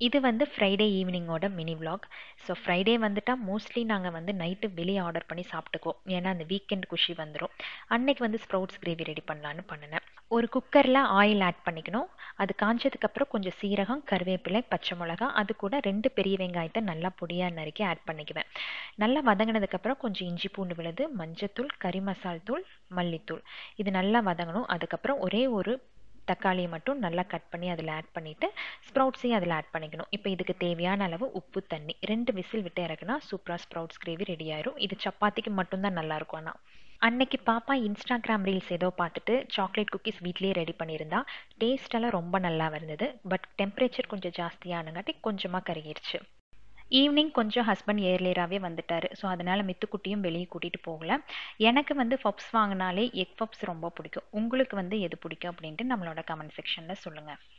இது வந்து ஃப்ரைடே ஈவினிங்கோட மினி vlog ஸோ ஃப்ரைடே வந்துட்டால் மோஸ்ட்லி நாங்கள் வந்து நைட்டு வெளியே ஆர்டர் பண்ணி சாப்பிட்டுக்குவோம் ஏன்னா அந்த வீக்கெண்ட் குஷி வந்துடும் அன்னைக்கு வந்து ஸ்ப்ரவுட்ஸ் கிரேவி ரெடி பண்ணலான்னு பண்ணினேன் ஒரு குக்கரில் ஆயில் ஆட் பண்ணிக்கணும் அது காஞ்சதுக்கப்புறம் கொஞ்சம் சீரகம் கருவேப்பிலை பச்சை மிளகா அது கூட ரெண்டு பெரிய வெங்காயத்தை நல்லா பொடியாக நறுக்கி ஆட் பண்ணிக்குவேன் நல்லா வதங்கினதுக்கப்புறம் கொஞ்சம் இஞ்சி பூண்டு விழுது மஞ்சத்தூள் கறி மசால் தூள் மல்லித்தூள் இது நல்லா வதங்கணும் அதுக்கப்புறம் ஒரே ஒரு தக்காளியை மட்டும் நல்லா கட் பண்ணி அதில் ஆட் பண்ணிவிட்டு ஸ்ப்ரவுட்ஸையும் அதில் ஆட் பண்ணிக்கணும் இப்போ இதுக்கு தேவையான அளவு உப்பு தண்ணி ரெண்டு விசில் விட்டு இறக்குனா சூப்பராக ஸ்ப்ரவுட்ஸ் கிரேவி ரெடி ஆயிரும் இது சப்பாத்திக்கு மட்டும்தான் நல்லாயிருக்கும் ஆனால் அன்னைக்கு பாப்பா இன்ஸ்டாகிராம் ரீல்ஸ் ஏதோ பார்த்துட்டு சாக்லேட் குக்கீஸ் வீட்லேயே ரெடி பண்ணியிருந்தா டேஸ்டெல்லாம் ரொம்ப நல்லா இருந்தது பட் டெம்பரேச்சர் கொஞ்சம் ஜாஸ்தியானங்காட்டி கொஞ்சமாக கருகிருச்சு ஈவினிங் கொஞ்சம் ஹஸ்பண்ட் ஏர்லியராகவே வந்துட்டார் ஸோ அதனால் மித்துக்குட்டியும் வெளியே கூட்டிகிட்டு போகல எனக்கு வந்து பப்ஸ் வாங்கினாலே எக் பப்ஸ் ரொம்ப பிடிக்கும் உங்களுக்கு வந்து எது பிடிக்கும் அப்படின்ட்டு நம்மளோட கமெண்ட் செக்ஷனில் சொல்லுங்கள்